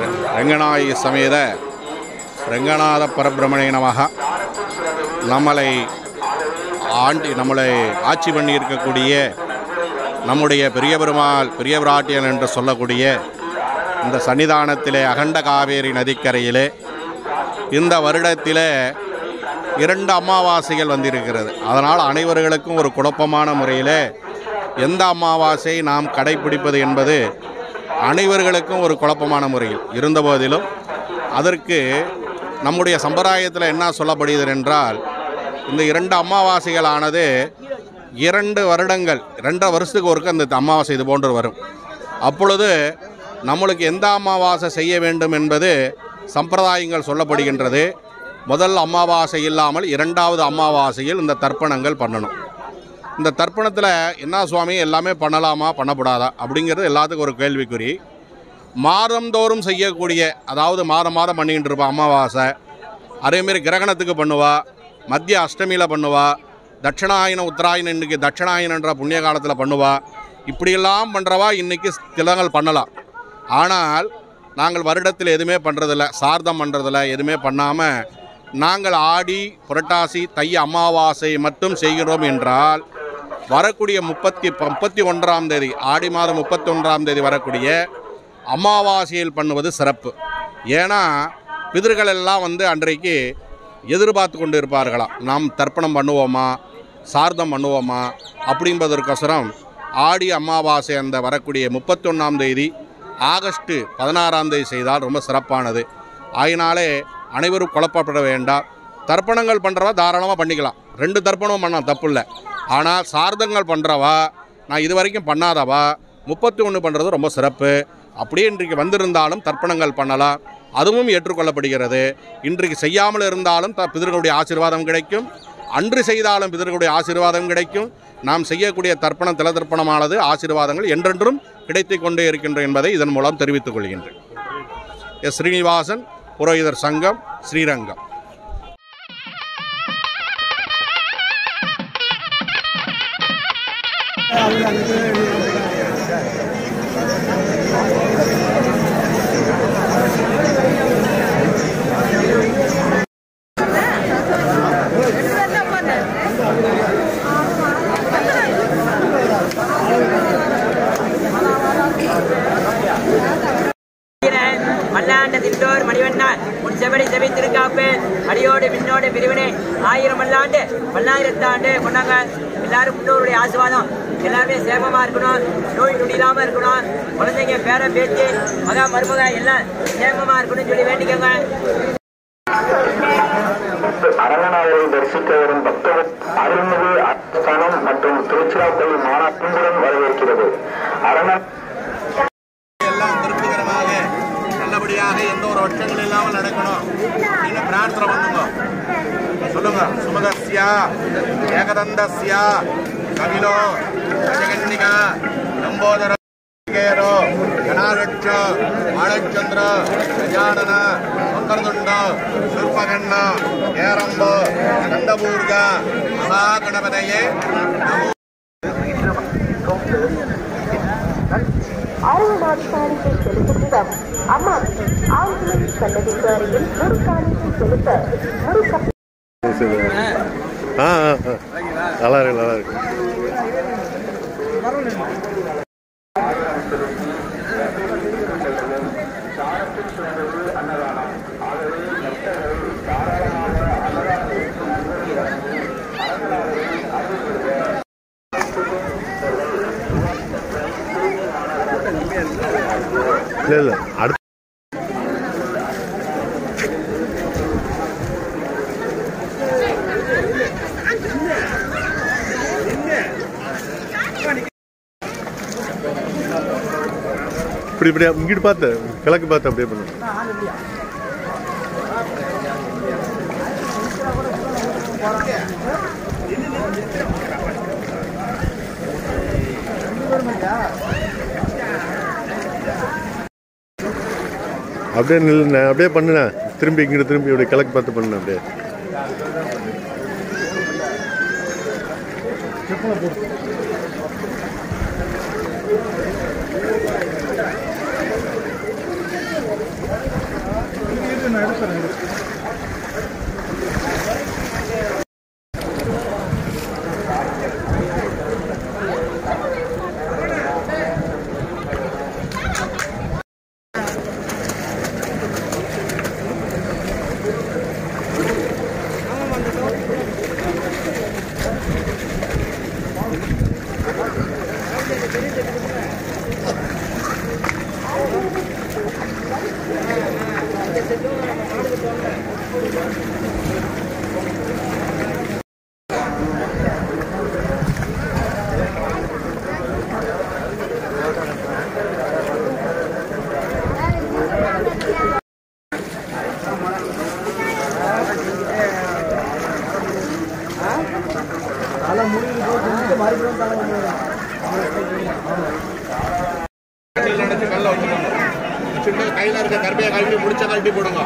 ரங்கநாயகி சமேத ரங்கநாத பரபிரமணே நமக நம்மளை ஆண்டி நம்மளை ஆட்சி பண்ணி இருக்கக்கூடிய நம்முடைய பெரிய பெருமாள் பெரிய பிராட்டியன் என்று சொல்லக்கூடிய இந்த சன்னிதானத்திலே அகண்ட காவேரி நதிக்கரையிலே இந்த வருடத்திலே இரண்டு அமாவாசைகள் வந்திருக்கிறது அதனால் அனைவர்களுக்கும் ஒரு குழப்பமான முறையிலே எந்த அமாவாசை நாம் கடைபிடிப்பது என்பது அனைவர்களுக்கும் ஒரு குழப்பமான முறையில் இருந்தபோதிலும் அதற்கு நம்முடைய சம்பிரதாயத்தில் என்ன சொல்லப்படுகிறது என்றால் இந்த இரண்டு அமாவாசைகளானது இரண்டு வருடங்கள் ரெண்டரை வருஷத்துக்கு ஒருக்க அந்த அமாவாசை இது போன்று வரும் அப்பொழுது நம்மளுக்கு எந்த அமாவாசை செய்ய வேண்டும் என்பது சம்பிரதாயங்கள் சொல்லப்படுகின்றது முதல் அமாவாசை இல்லாமல் இரண்டாவது அமாவாசையில் இந்த தர்ப்பணங்கள் பண்ணணும் இந்த தர்ப்பணத்தில் என்ன சுவாமி எல்லாமே பண்ணலாமா பண்ணக்கூடாதா அப்படிங்கிறது எல்லாத்துக்கும் ஒரு கேள்விக்குறி மாதந்தோறும் செய்யக்கூடிய அதாவது மாதம் மாதம் பண்ணிக்கிட்டு இருப்பா அமாவாசை அதேமாரி கிரகணத்துக்கு பண்ணுவா மத்திய அஷ்டமியில் பண்ணுவா தட்சிணாயன உத்தராயணம் இன்றைக்கி தட்சிணாயனன்ற புண்ணிய காலத்தில் பண்ணுவா இப்படியெல்லாம் பண்ணுறவா இன்றைக்கி திலங்கள் பண்ணலாம் ஆனால் நாங்கள் வருடத்தில் எதுவுமே பண்ணுறதில்ல சார்தம் பண்ணுறதில்ல எதுவுமே பண்ணாமல் நாங்கள் ஆடி புரட்டாசி தை அமாவாசை மட்டும் செய்கிறோம் என்றால் வரக்கூடிய முப்பத்தி முப்பத்தி ஒன்றாம் தேதி ஆடி மாதம் முப்பத்தி ஒன்றாம் தேதி வரக்கூடிய அமாவாசையில் பண்ணுவது சிறப்பு ஏன்னா பிதர்கள் எல்லாம் வந்து அன்றைக்கு எதிர்பார்த்து கொண்டு இருப்பார்களாம் நாம் தர்ப்பணம் பண்ணுவோமா சார்தம் பண்ணுவோமா அப்படின்பதற்கொசரம் ஆடி அமாவாசை அந்த வரக்கூடிய முப்பத்தொன்னாம் தேதி ஆகஸ்ட் பதினாறாம் தேதி செய்தால் ரொம்ப சிறப்பானது ஆயினாலே அனைவரும் குழப்பப்பட வேண்டாம் தர்ப்பணங்கள் பண்ணுறவா தாராளமாக பண்ணிக்கலாம் ரெண்டு தர்ப்பணம் பண்ணலாம் தப்பு இல்லை ஆனால் சார்தங்கள் பண்ணுறவா நான் இது வரைக்கும் பண்ணாதவா முப்பத்தி ஒன்று பண்ணுறது ரொம்ப சிறப்பு அப்படியே இன்றைக்கு வந்திருந்தாலும் தர்ப்பணங்கள் பண்ணலாம் அதுவும் ஏற்றுக்கொள்ளப்படுகிறது இன்றைக்கு செய்யாமல் இருந்தாலும் த பிதர்களுடைய ஆசீர்வாதம் கிடைக்கும் அன்று செய்தாலும் பிதர்களுடைய ஆசீர்வாதம் கிடைக்கும் நாம் செய்யக்கூடிய தர்ப்பணம் தில தர்ப்பணமானது ஆசீர்வாதங்கள் என்றென்றும் கிடைத்து கொண்டே இருக்கின்ற என்பதை இதன் மூலம் தெரிவித்துக் கொள்கின்றேன் எஸ் ஸ்ரீனிவாசன் புரோகிதர் சங்கம் ஸ்ரீரங்கம் வீரன், மல்லாண்ட திண்டோர் மணிவண்ணான் உன் செவடி செவி திருக்காப்பு அடியோடு விண்ணோடு பிரிவினை ஆயிரம் மல்லாண்டு பல்லாயிரத்தாண்டு கொண்டாங்க எல்லாரும் முன்னோருடைய ஆசீர்வாதம் எல்லாருமே சேமமா இருக்கணும் நோய் நொடி இல்லாம இருக்கணும் குழந்தைங்க பேர பேச்சு மகா மருமக எல்லாம் சேமமா இருக்கணும்னு சொல்லி வேண்டிக்கோங்க அரங்கநாதரை தரிசிக்க வரும் பக்தர்கள் அருள்மிகு அஸ்தானம் மற்றும் திருச்சிராப்பள்ளி மாநாட்டுடன் வரவேற்கிறது அரண எல்லாம் திருப்திகரமாக நல்லபடியாக எந்த ஒரு வருஷங்கள் இல்லாமல் நடக்கணும் நீங்க பிரார்த்தனை பண்ணுங்க சொல்லுங்க சுமதஸ்யா ஏகதந்தஸ்யா கபிலோ ஜெகன்னிகா நம்போதர கேரோ ಗಣಾರಕ್ಷ ಆಳಚಂದ್ರ ಗಜಾನನ ಮಂಕರದುಂಡ ಶೂರ್ಪಗಣ್ಣ ಏರಂಬ ಗಂಡಬೂರ್ಗ ಮಹಾಗಣಪತಯೇ ನಮೋ அறுபதாவது காணிக்கை செலுத்தும் அம்மா ஆங்கிலம் கண்டதிற்கு அருகில் ஒரு காணிக்கை செலுத்த ஒரு ஆ ஆ ஆ. நல்லா இருக்கு நல்லா இருக்கு இல்லை இல்லை அடுத்து இப்படி இப்படி இங்கிட்டு பார்த்து கிழக்கு பார்த்து அப்படியே பண்ணு அப்படியே நில்லு அப்படியே பண்ணுண்ணே திரும்பி இங்கிட்டு திரும்பி இப்படி கிழக்கு பார்த்து பண்ணு அப்படியே பிடிச்சிட்டு கையில் இருக்க கருமையை கழட்டி முடிச்ச கழட்டி போடுங்க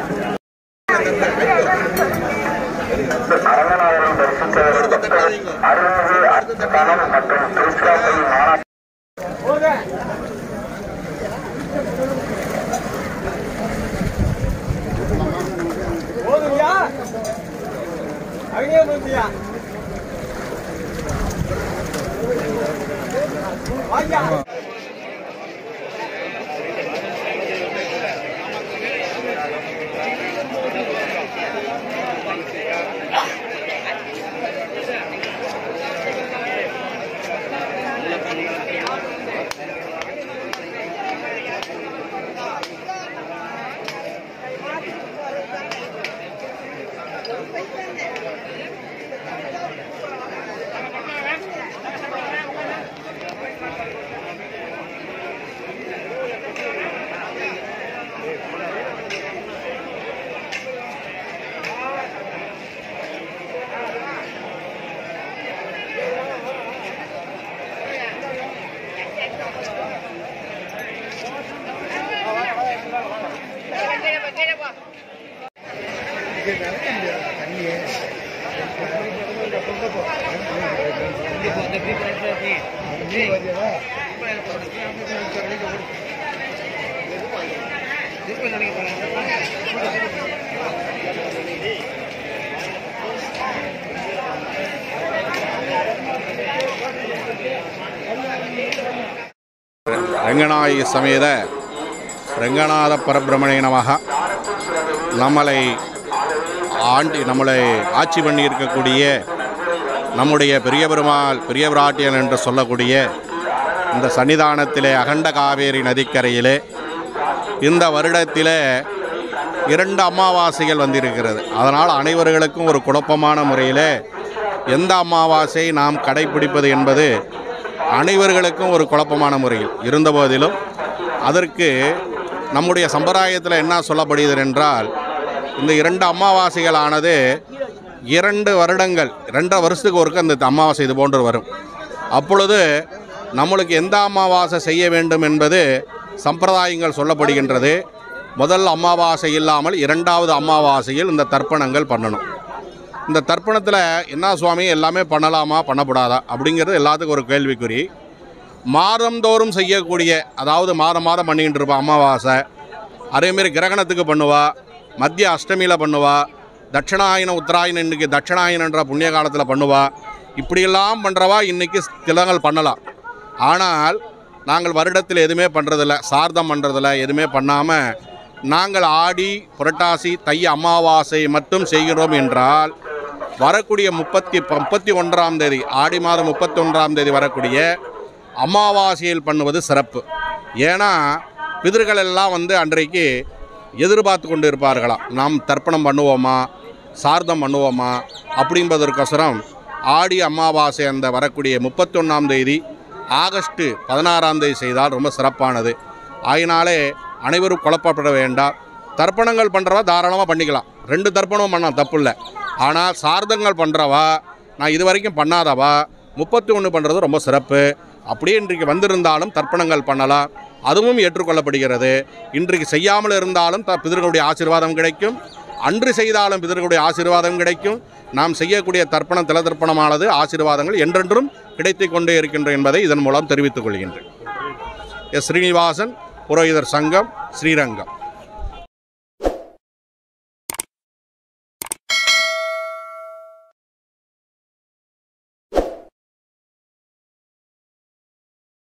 அரங்கநாதரை தரிசிக்க வரும் பக்தர்கள் அருள்மிகு அர்த்தஸ்தானம் மற்றும் திருச்சிராப்பள்ளி மாநாட்டு ரங்கநாயகி சமேத ரங்கநாத பரபிரமணே நமக நம்மளை ஆண்டி நம்மளை ஆட்சி பண்ணி இருக்கக்கூடிய நம்முடைய பெரிய பெருமாள் பெரிய பிராட்டியன் என்று சொல்லக்கூடிய இந்த சன்னிதானத்திலே அகண்ட காவேரி நதிக்கரையிலே இந்த வருடத்திலே இரண்டு அமாவாசைகள் வந்திருக்கிறது அதனால் அனைவர்களுக்கும் ஒரு குழப்பமான முறையில் எந்த அமாவாசை நாம் கடைபிடிப்பது என்பது அனைவர்களுக்கும் ஒரு குழப்பமான முறையில் இருந்தபோதிலும் அதற்கு நம்முடைய சம்பிரதாயத்தில் என்ன சொல்லப்படுகிறது என்றால் இந்த இரண்டு அமாவாசைகளானது இரண்டு வருடங்கள் ரெண்டரை வருஷத்துக்கு ஒருக்க அந்த அமாவாசை இது போன்று வரும் அப்பொழுது நம்மளுக்கு எந்த அமாவாசை செய்ய வேண்டும் என்பது சம்பிரதாயங்கள் சொல்லப்படுகின்றது முதல் அமாவாசை இல்லாமல் இரண்டாவது அமாவாசையில் இந்த தர்ப்பணங்கள் பண்ணணும் இந்த தர்ப்பணத்தில் என்ன சுவாமி எல்லாமே பண்ணலாமா பண்ணக்கூடாதா அப்படிங்கிறது எல்லாத்துக்கும் ஒரு கேள்விக்குறி மாதந்தோறும் செய்யக்கூடிய அதாவது மாதம் மாதம் பண்ணிக்கிட்டு இருப்பான் அமாவாசை அதேமாரி கிரகணத்துக்கு பண்ணுவா மத்திய அஷ்டமியில் பண்ணுவா தட்சிணாயன உத்தராயணம் இன்றைக்கி தட்சிணாயனன்ற புண்ணிய காலத்தில் பண்ணுவா இப்படியெல்லாம் பண்ணுறவா இன்றைக்கி திலங்கள் பண்ணலாம் ஆனால் நாங்கள் வருடத்தில் எதுவுமே பண்ணுறதில்ல சார்தம் பண்ணுறதில்ல எதுவுமே பண்ணாமல் நாங்கள் ஆடி புரட்டாசி தை அமாவாசை மட்டும் செய்கிறோம் என்றால் வரக்கூடிய முப்பத்தி முப்பத்தி ஒன்றாம் தேதி ஆடி மாதம் முப்பத்தி ஒன்றாம் தேதி வரக்கூடிய அமாவாசையில் பண்ணுவது சிறப்பு ஏன்னா பிதர்கள் எல்லாம் வந்து அன்றைக்கு எதிர்பார்த்து கொண்டு இருப்பார்களாம் நாம் தர்ப்பணம் பண்ணுவோமா சார்தம் பண்ணுவோமா அப்படின்பதற்கோசரம் ஆடி அமாவாசை அந்த வரக்கூடிய முப்பத்தொன்னாம் தேதி ஆகஸ்ட்டு பதினாறாம் தேதி செய்தால் ரொம்ப சிறப்பானது ஆயினாலே அனைவரும் குழப்பப்பட வேண்டாம் தர்ப்பணங்கள் பண்ணுறவா தாராளமாக பண்ணிக்கலாம் ரெண்டு தர்ப்பணம் பண்ணலாம் தப்பு இல்லை ஆனால் சார்தங்கள் பண்ணுறவா நான் இது வரைக்கும் பண்ணாதவா முப்பத்தி ஒன்று பண்ணுறது ரொம்ப சிறப்பு அப்படியே இன்றைக்கு வந்திருந்தாலும் தர்ப்பணங்கள் பண்ணலாம் அதுவும் ஏற்றுக்கொள்ளப்படுகிறது இன்றைக்கு செய்யாமல் இருந்தாலும் த பிதர்களுடைய ஆசீர்வாதம் கிடைக்கும் அன்று செய்தாலும் பிதர்களுடைய ஆசீர்வாதம் கிடைக்கும் நாம் செய்யக்கூடிய தர்ப்பணம் தில தர்ப்பணமானது ஆசீர்வாதங்கள் என்றென்றும் கிடைத்து கொண்டே இருக்கின்றன என்பதை இதன் மூலம் தெரிவித்துக் கொள்கின்றேன் எஸ் ஸ்ரீனிவாசன் புரோகிதர் சங்கம் ஸ்ரீரங்கம்